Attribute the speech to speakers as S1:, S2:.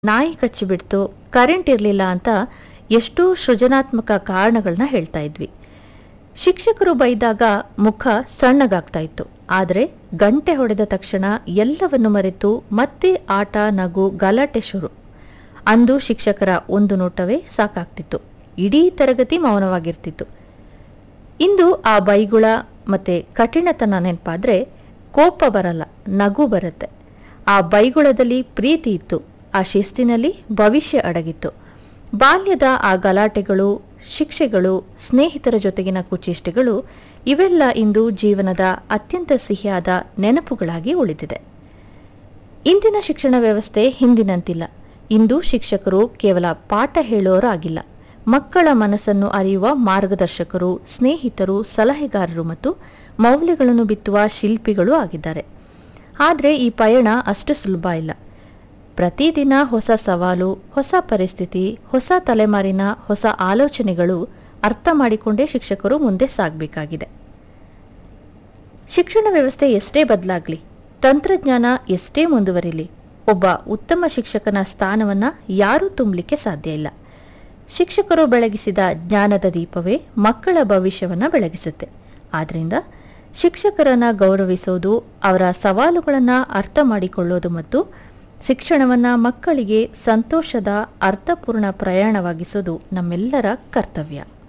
S1: ನಾಯಿ ಕಚ್ಚಿಬಿಡ್ತು ಕರೆಂಟ್ ಇರಲಿಲ್ಲ ಅಂತ ಎಷ್ಟೋ ಸೃಜನಾತ್ಮಕ ಕಾರಣಗಳನ್ನ ಹೇಳ್ತಾ ಇದ್ವಿ ಶಿಕ್ಷಕರು ಬೈದಾಗ ಮುಖ ಸಣ್ಣಗಾಗ್ತಾ ಇತ್ತು ಆದರೆ ಗಂಟೆ ಹೊಡೆದ ತಕ್ಷಣ ಎಲ್ಲವನ್ನು ಮರೆತು ಮತ್ತೆ ಆಟ ನಗು ಗಲಾಟೆ ಶುರು ಅಂದು ಶಿಕ್ಷಕರ ಒಂದು ನೋಟವೇ ಸಾಕಾಗ್ತಿತ್ತು ಇಡೀ ತರಗತಿ ಮೌನವಾಗಿರ್ತಿತ್ತು ಇಂದು ಆ ಬೈಗುಳ ಮತ್ತೆ ಕಠಿಣತನ ನೆನಪಾದ್ರೆ ಕೋಪ ಬರಲ್ಲ ನಗು ಬರುತ್ತೆ ಆ ಬೈಗುಳದಲ್ಲಿ ಪ್ರೀತಿ ಇತ್ತು ಆ ಶಿಸ್ತಿನಲ್ಲಿ ಭವಿಷ್ಯ ಅಡಗಿತ್ತು ಬಾಲ್ಯದ ಆ ಗಲಾಟೆಗಳು ಶಿಕ್ಷೆಗಳು ಸ್ನೇಹಿತರ ಜೊತೆಗಿನ ಕುಚೇಷ್ಟೆಗಳು ಇವೆಲ್ಲ ಇಂದು ಜೀವನದ ಅತ್ಯಂತ ಸಿಹಿಯಾದ ನೆನಪುಗಳಾಗಿ ಉಳಿದಿದೆ ಇಂದಿನ ಶಿಕ್ಷಣ ವ್ಯವಸ್ಥೆ ಹಿಂದಿನಂತಿಲ್ಲ ಇಂದು ಶಿಕ್ಷಕರು ಕೇವಲ ಪಾಠ ಹೇಳೋರಾಗಿಲ್ಲ ಮಕ್ಕಳ ಮನಸ್ಸನ್ನು ಅರಿಯುವ ಮಾರ್ಗದರ್ಶಕರು ಸ್ನೇಹಿತರು ಸಲಹೆಗಾರರು ಮತ್ತು ಮೌಲ್ಯಗಳನ್ನು ಬಿತ್ತುವ ಶಿಲ್ಪಿಗಳೂ ಆಗಿದ್ದಾರೆ ಆದರೆ ಈ ಪಯಣ ಅಷ್ಟು ಸುಲಭ ಇಲ್ಲ ಪ್ರತಿದಿನ ಹೊಸ ಸವಾಲು ಹೊಸ ಪರಿಸ್ಥಿತಿ ಹೊಸ ತಲೆಮಾರಿನ ಹೊಸ ಆಲೋಚನೆಗಳು ಅರ್ಥ ಮಾಡಿಕೊಂಡೇ ಶಿಕ್ಷಕರು ಮುಂದೆ ಸಾಗಬೇಕಾಗಿದೆ ಶಿಕ್ಷಣ ವ್ಯವಸ್ಥೆ ಎಷ್ಟೇ ಬದಲಾಗ್ಲಿ ತಂತ್ರಜ್ಞಾನ ಎಷ್ಟೇ ಮುಂದುವರಿಲಿ ಒಬ್ಬ ಉತ್ತಮ ಶಿಕ್ಷಕನ ಸ್ಥಾನವನ್ನ ಯಾರೂ ತುಂಬಲಿಕ್ಕೆ ಸಾಧ್ಯ ಇಲ್ಲ ಶಿಕ್ಷಕರು ಬೆಳಗಿಸಿದ ಜ್ಞಾನದ ದೀಪವೇ ಮಕ್ಕಳ ಭವಿಷ್ಯವನ್ನ ಬೆಳಗಿಸುತ್ತೆ ಆದ್ರಿಂದ ಶಿಕ್ಷಕರನ್ನ ಗೌರವಿಸೋದು ಅವರ ಸವಾಲುಗಳನ್ನು ಅರ್ಥ ಮಾಡಿಕೊಳ್ಳೋದು ಮತ್ತು ಶಿಕ್ಷಣವನ್ನ ಮಕ್ಕಳಿಗೆ ಸಂತೋಷದ ಅರ್ಥಪೂರ್ಣ ಪ್ರಯಾಣವಾಗಿಸೋದು ನಮ್ಮೆಲ್ಲರ ಕರ್ತವ್ಯ